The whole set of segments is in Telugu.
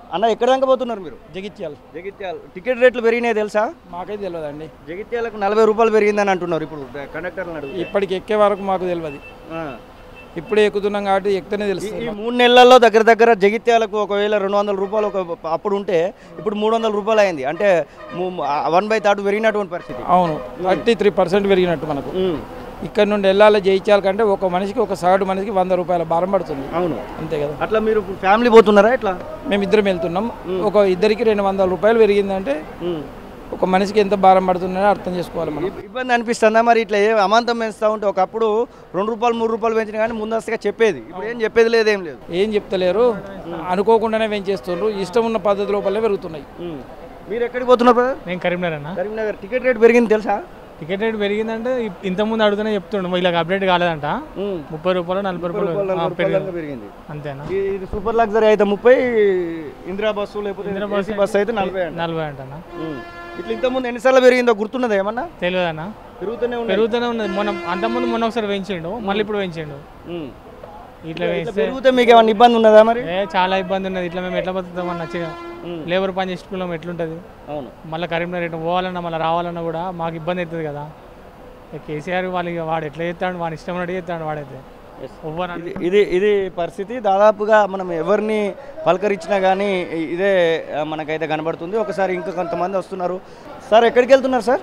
అన్న ఎక్కడ దాకా పోతున్నారు మీరు జగిత్యాల జగిత్యాల టికెట్ రేట్లు పెరిగినాయి తెలుసా మాకైతే తెలియదండి జగిత్యాలకు నలభై రూపాయలు పెరిగిందని అంటున్నారు ఇప్పుడు కండక్టర్లను అడుగు ఇప్పటికి ఎక్కే వరకు మాకు తెలియదు ఇప్పుడే ఎక్కుతున్నాం కాబట్టి ఎక్కితేనే ఈ తెలుస్తుంది ఈ మూడు నెలల్లో దగ్గర దగ్గర జగిత్యాలకు ఒకవేళ రెండు వందల రూపాయలు ఒక అప్పుడు ఉంటే ఇప్పుడు మూడు వందల రూపాయలు అయింది అంటే వన్ బై థర్డ్ పెరిగినటువంటి పరిస్థితి అవును థర్టీ త్రీ పర్సెంట్ పెరిగినట్టు మనకు ఉమ్, ఇక్కడ నుండి వెళ్ళాలి జయించాలి కంటే ఒక మనిషికి ఒక సగటు మనిషికి వంద రూపాయల భారం పడుతుంది అవును అంతే కదా అట్లా మీరు ఫ్యామిలీ పోతున్నారా ఎట్లా మేము ఇద్దరం వెళ్తున్నాం ఒక ఇద్దరికి రెండు వందల రూపాయలు పెరిగిందంటే ఉమ్. ఒక మనిషికి ఎంత భారం పడుతుందని అర్థం చేసుకోవాలి మనం ఇబ్- ఇబ్బంది అనిపిస్తుందా మరి ఇట్లా ఏ అమాంతం పెంచుతా ఉంటే ఒకప్పుడు రెండు రూపాయలు మూడు రూపాయలు పెంచిన కానీ ముందస్తుగా చెప్పేది ఇప్పుడు ఏం చెప్పేది లేదు ఏం లేదు ఏం చెప్తలేరు అనుకోకుండానే పెంచేస్తుండ్రు ఇష్టం ఉన్న పద్ధతి లోపలే పెరుగుతున్నాయి ఉమ్. మీరు ఎక్కడికి పోతున్నారు brother? నేను కరీంనగర్ అన్న కరీంనగర్ టికెట్ రేట్ పెరిగింది తెలుసా టికెట్ రేట్ పెరిగిందంటే ఇప్- ఇంతకుముందు అడుగుతూనే చెప్తుండు ఇలా అప్డేట్ కాలేదంట ఉమ్. ముప్పై రూపాయలు నలభై రూపాయలు రూపాయలు, ఆ, నలభై రూపాయలు పెరిగింది దాకా పెరిగింది అంతేనా ఈ- ఇది సూపర్ లగ్జరీ అయితే ముప్పై ఇందిరా బస్సు లేకపోతే ఏసీ బస్సు అయితే నలభై అంట నలభై అంటనా ఉమ్. ఇట్లా ఇంతకుముందు ఎన్నిసార్లు పెరిగిందో గుర్తున్నదా ఏమన్నా తెలియదన్నా పెరుగుతూనే ఉంది పెరుగుతూనే ఉన్నది మొన్న అంతకుముందు మొన్న ఒకసారి పెంచిండు మళ్ళీ ఇప్పుడు పెంచిండు ఉమ్. ఇట్లా ఇట్లా వేస్తే పెరిగితే మీకు ఏమన్నా ఇబ్బంది ఉన్నదా మరి ఏ చాలా ఇబ్బంది ఉన్నది ఇట్లా మేము ఎట్లా బతుకుతాం అన్న ఉమ్. లేబర్ పని చేసుకున్నాం ఎట్లుంటుంది అవును మళ్ళీ కరీంనగర్ ఎటు పోవాలన్నా మళ్ళీ రావాలన్నా కూడా మాకు ఇబ్బంది అవుతుంది కదా ఇక కేసీఆర్ వాళ్ళకి వాడు ఎట్లా చేస్తాడు వాడు ఇష్టం ఉన్నట్టు చేస్తాడు వాడైతే ఎవ్వరు ఇది ఇది ఇది పరిస్థితి దాదాపుగా మనం ఎవరిని పలకరించినా కానీ ఇదే ఆ, మనకైతే కనబడుతుంది ఒకసారి ఇంకా కొంతమంది వస్తున్నారు సార్ ఎక్కడికి వెళ్తున్నారు సార్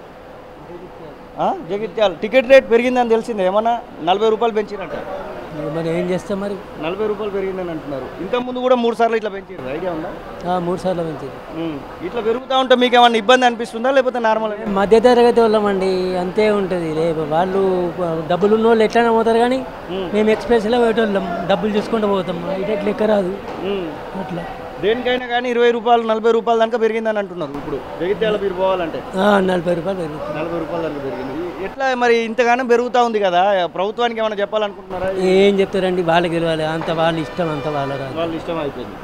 ఆ, జగిత్యాల టికెట్ రేట్ పెరిగిందని తెలిసింది ఏమన్నా నలభై రూపాయలు పెంచినట్ట మరి ఏం చేస్తాం మరి నలభై రూపాయలు పెరిగిందని అంటున్నారు ఇంత ముందు కూడా మూడు సార్లు ఇట్లా పెంచారు ఐడియా ఉందా ఆ, మూడు సార్లు పెంచింది ఉమ్. ఇట్లా పెరుగుతూ ఉంటే మీకు ఏమన్నా ఇబ్బంది అనిపిస్తుందా లేకపోతే నార్మల్ మధ్య తరగతి వాళ్ళమండి అంతే ఉంటుంది లే వాళ్ళు డబ్బులు ఉన్న వాళ్ళు ఎట్లైనా పోతారు కానీ మేము ఎక్స్ప్రెస్లో పోయేటోళ్ళం డబ్బులు చూసుకుంటూ పోతాం ఇటు ఎట్లా ఎక్క రాదు అట్లా దేనికైనా కానీ ఇరవై రూపాయలు నలభై రూపాయల దాకా పెరిగిందని అంటున్నారు ఇప్పుడు జగిత్యాల మీరు పోవాలంటే ఆ, నలభై రూపాయలు పెరుగుతుంది నలభై రూపాయల దాకా పెరిగింది ఎట్లా మరి ఇంతగానో పెరుగుతూ ఉంది కదా ప్రభుత్వానికి ఏమైనా చెప్పాలనుకుంటున్నారా ఏం చెప్తారండి వాళ్ళకి తెలియాలి అంత వాళ్ళ ఇష్టం అంత వాళ్ళ రాదు వాళ్ళు ఇష్టం అయిపోయింది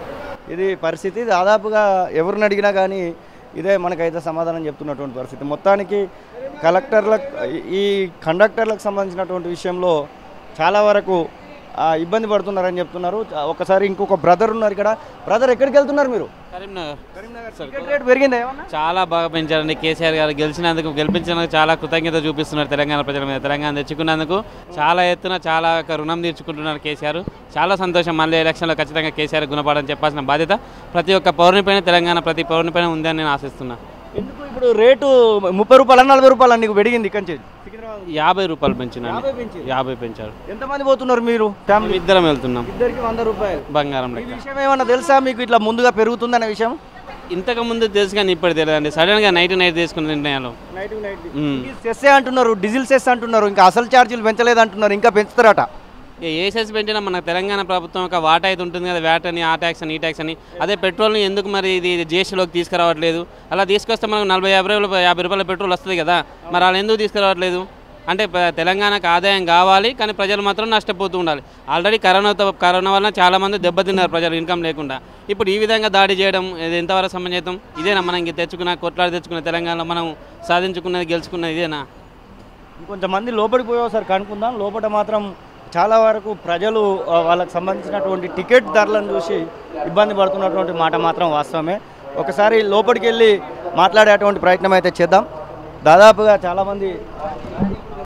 ఇది పరిస్థితి దాదాపుగా ఎవరిని అడిగినా కానీ ఇదే మనకైతే సమాధానం చెప్తున్నటువంటి పరిస్థితి మొత్తానికి కలెక్టర్లకు ఈ కండక్టర్లకు సంబంధించినటువంటి విషయంలో చాలా వరకు ఆ, ఇబ్బంది పడుతున్నారని చెప్తున్నారు ఒకసారి ఇంకొక బ్రదర్ ఉన్నారు ఇక్కడ బ్రదర్ ఎక్కడికి వెళ్తున్నారు మీరు కరీంనగర్ కరీంనగర్ టికెట్ రేట్ పెరిగిందా ఏమన్నా చాలా బాగా పెంచారండి కేసీఆర్ గారు గెలిచినందుకు గెలిపించినందుకు చాలా కృతజ్ఞత చూపిస్తున్నారు తెలంగాణ ప్రజల మీద తెలంగాణ తెచ్చుకున్నందుకు చాలా ఎత్తున చాలా యొక్క రుణం తీర్చుకుంటున్నారు కేసీఆర్ చాలా సంతోషం మళ్ళీ ఎలక్షన్లో ఖచ్చితంగా కేసీఆర్ గుణపాఠం చెప్పాల్సిన బాధ్యత ప్రతి ఒక్క పౌరునిపైన తెలంగాణ ప్రతి పౌరునిపైన ఉందని నేను ఆశిస్తున్నా ఎందుకు ఇప్పుడు రేటు ముప్పై రూపాయలు నలభై రూపాయలు నీకు పెరిగింది ఇక్కడి నుంచి సికింద్రాబాద్ యాభై రూపాయలు పెంచినండి యాభై పెంచింది. యాభై పెంచారు ఎంతమంది పోతున్నారు మీరు ఫ్యామిలీ మేము ఇద్దరం వెళ్తున్నాం ఇద్దరికి వంద రూపాయలు బంగారం ఈ లెక్క విషయం ఏమన్నా తెలుసా మీకు ఇట్లా ముందుగా పెరుగుతుందనే విషయం ఇంతకు ముందు తెలుసు కానీ ఇప్పుడు తెలియదండి సడన్గా నైట్ నైట్ తీసుకున్న నిర్ణయాలు నైట్ నైట్ మ్మ్. సెస్సే అంటున్నారు డీజిల్ సెస్ అంటున్నారు ఇంకా అసలు ఛార్జీలు పెంచలేదు అంటున్నారు ఇంకా పెంచుతారట ఇక ఏ సెస్ పెంచినా మన తెలంగాణ ప్రభుత్వం ఒక వాటా అయితే ఉంటుంది కదా వ్యాట్ అని ఆ ట్యాక్స్ అని ఈ ట్యాక్స్ అని అదే పెట్రోల్ని ఎందుకు మరి ఇది జిఎస్టీలోకి తీసుకురావట్లేదు అలా తీసుకొస్తే మనకు నలభై యాభై రూపాయలు యాభై రూపాయల పెట్రోల్ వస్తుంది కదా మరి అలా ఎందుకు తీసుకురావట్లేదు అంటే ప- తెలంగాణకు ఆదాయం కావాలి కానీ ప్రజలు మాత్రం నష్టపోతూ ఉండాలి ఆల్రెడీ కరోనాతో కరోనా వలన చాలామంది దెబ్బతిన్నారు ప్రజలు ఇన్కమ్ లేకుండా ఇప్పుడు ఈ విధంగా దాడి చేయడం ఇది ఎంతవరకు సమంజసం ఇదేనా మనం ఇంక తెచ్చుకున్న కొట్లాడి తెచ్చుకున్న తెలంగాణలో మనం సాధించుకున్నది గెలుచుకున్నది ఇదేనా ఇంకొంతమంది లోపలికి పోయి ఒకసారి కనుక్కుందాం లోపల మాత్రం చాలా వరకు ప్రజలు ఆ, వాళ్ళకి సంబంధించినటువంటి టికెట్ ధరలను చూసి ఇబ్బంది పడుతున్నటువంటి మాట మాత్రం వాస్తవమే ఒకసారి లోపలికి వెళ్ళి మాట్లాడేటువంటి ప్రయత్నం అయితే చేద్దాం దాదాపుగా చాలామంది